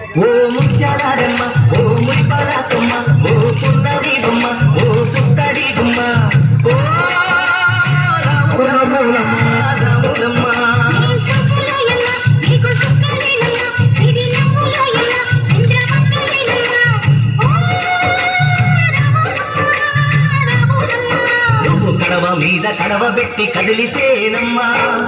ఓ ముత్యాలమ్మ ఓ ముడిపాలకమ్మ ఓ పున్నడి బొమ్మ ఓ పుత్తడి గుమ్మ ఓ రాములమ్మ రాములమ్మ నువ్వు కడవ మీద కడవ పెట్టి కదిలితేనమ్మా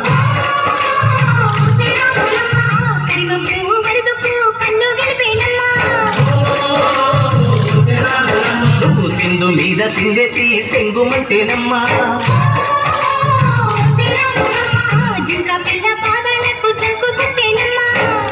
నువ్వు సింధు మీద సింగేసి సెంగుమంటేనమ్మా పిల్ల పాదాలకు చంకు చుట్టేనమ్మా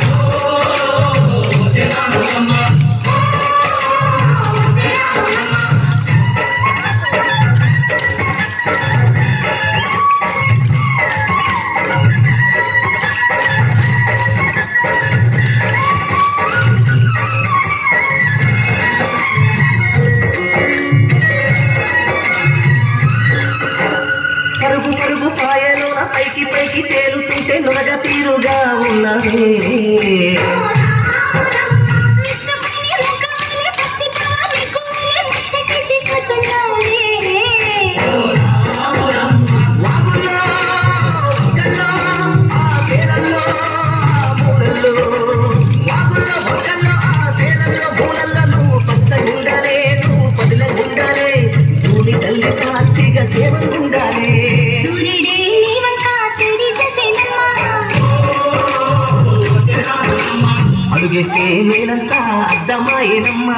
పరుగు పరుగు పాయలోన పైకి పైకి తేలుతుంటే నురగ తీరుగా ఉన్నదే వాగుల్లో, వంకల్లో, ఆ తేలల్లో, ఆ మూలల్లో. వాగుల్లో, వంకల్లో, ఆ తేలల్లో, మూలల్లో నువ్వు పచ్చగుండాలే, నువ్వు పదిలంగుండాలే. భూమి తల్లి సాక్షిగా సేవంగుండాలే. అడుగేస్తే నేనంతా అద్దమాయేనమ్మా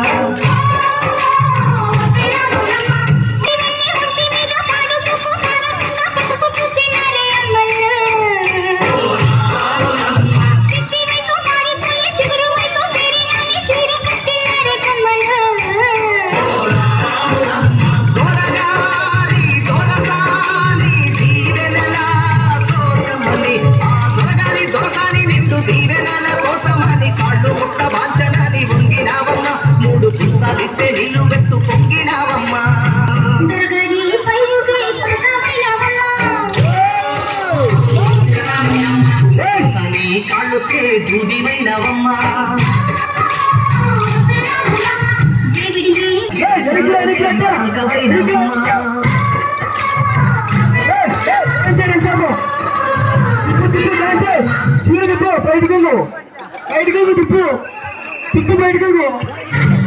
దొరగారి దొరసాని దీవెనల కోసమని ఆ దొరగారి దొరసాని నిండు దీవెనల కోసమని కాళ్ళు ముట్ట వాంచనని వంగినావమ్మ మూడు పుంసాలిస్తే నీళ్లు వెత్తు పొంగినావమ్మ సని కాళ్ళుకే దూదివైనవమ్మ అంకవైనవమ్మ బయటకు బయటకు తిప్పు తిప్పు బయటకు